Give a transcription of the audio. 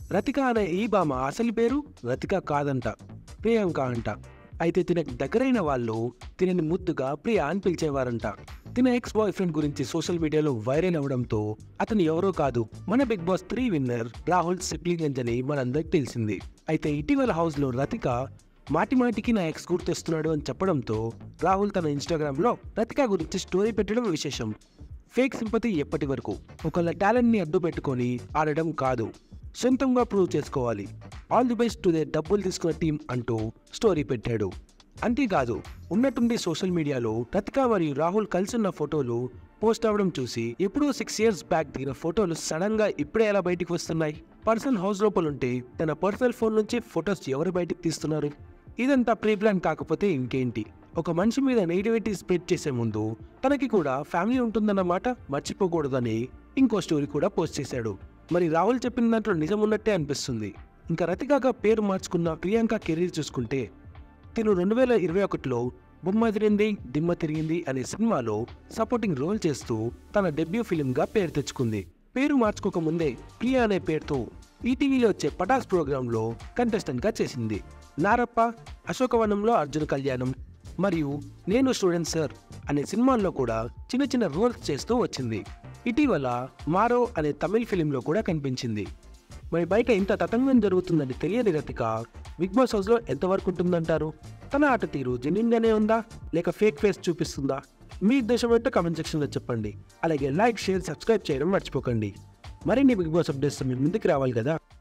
రతిక అనే ఈ భామ అసలు పేరు రతిక కాదంట ప్రియాంక అంట అయితే తినకు దగ్గరైన వాళ్ళు తినని ముద్దుగా ప్రియ అని పిలిచేవారంట తిన ఎక్స్ బాయ్ ఫ్రెండ్ గురించి సోషల్ మీడియాలో వైరల్ అవడంతో అతను ఎవరో కాదు మన Bigg Boss three winner Rahul Sipligunj అని మనందరికి తెలిసింది అయితే ఇటీవల హౌస్ లో రతిక మాటి మాటికి నా ఎక్స్ గుర్తొస్తున్నాడు అని చెప్పడంతో రాహుల్ తన ఇన్స్టాగ్రామ్ లో రతిక గురించి స్టోరీ పెట్టడం విశేషం ఫేక్ సింపతి ఎప్పటి వరకు ఒకళ్ళ టాలెంట్ ని అడ్డు పెట్టుకొని ఆడడం కాదు సొంతంగా ప్రూవ్ చేసుకోవాలి all the best to they డబ్బులు తీసుకున్న టీం అంటూ స్టోరీ పెట్టాడు అంతేకాదు ఉన్నట్టుండి సోషల్ మీడియాలో రతిక మరియు రాహుల్ కలిసి ఫోటోలు పోస్ట్ అవ్వడం చూసి ఎప్పుడో సిక్స్ ఇయర్స్ బ్యాక్ దిగిన ఫోటోలు సడన్ గా ఇప్పుడే ఎలా బయటికి వస్తున్నాయి పర్సనల్ హౌస్ లోపల ఉంటే తన పర్సనల్ ఫోన్ నుంచి ఫొటోస్ ఎవరు బయటికి తీస్తున్నారు ఇదంతా ప్రీ ప్లాన్ కాకపోతే ఇంకేంటి ఒక మనిషి మీద నెగిటివిటీ స్ప్రెడ్ చేసే ముందు తనకి కూడా ఫ్యామిలీ ఉంటుందన్నమాట మర్చిపోకూడదని ఇంకో స్టోరీ కూడా పోస్ట్ చేశాడు మరి రాహుల్ చెప్పిన దాంట్లో నిజం ఉన్నట్టే అనిపిస్తుంది ఇంకా రతికాగా పేరు మార్చుకున్న ప్రియాంక కెరీర్ చూసుకుంటే తిను రెండు వేల ఇరవై ఒకటిలో బొమ్మ తిరింది దిమ్మ తిరిగింది అనే సినిమాలో సపోర్టింగ్ రోల్ చేస్తూ తన డెబ్యూ ఫిలింగా పేరు తెచ్చుకుంది పేరు మార్చుకోక ముందే ప్రియా అనే పేరుతో ఈటీవీలో వచ్చే పటాస్ ప్రోగ్రాంలో కంటెస్టెంట్గా చేసింది నారప్ప అశోకవనంలో అర్జున కళ్యాణం మరియు నేను స్టూడెంట్ సార్ అనే సినిమాల్లో కూడా చిన్న చిన్న రోల్స్ చేస్తూ వచ్చింది ఇటీవల మారో అనే తమిళ్ ఫిలింలో కూడా కనిపించింది మరి బయట ఇంత తతంగం జరుగుతుందని తెలియని రతిక బిగ్ బాస్ హౌస్లో ఎంతవరకు ఉంటుందంటారు తన ఆట తీరు జెన్యున్గానే ఉందా లేక ఫేక్ ఫేస్ చూపిస్తుందా మీ ఉద్దేశం ఏంటో కమెంట్ సెక్షన్లో చెప్పండి అలాగే లైక్ షేర్ సబ్స్క్రైబ్ చేయడం మర్చిపోకండి మరిన్ని బిగ్ బాస్ అప్డేట్స్ మీ ముందుకు రావాలి కదా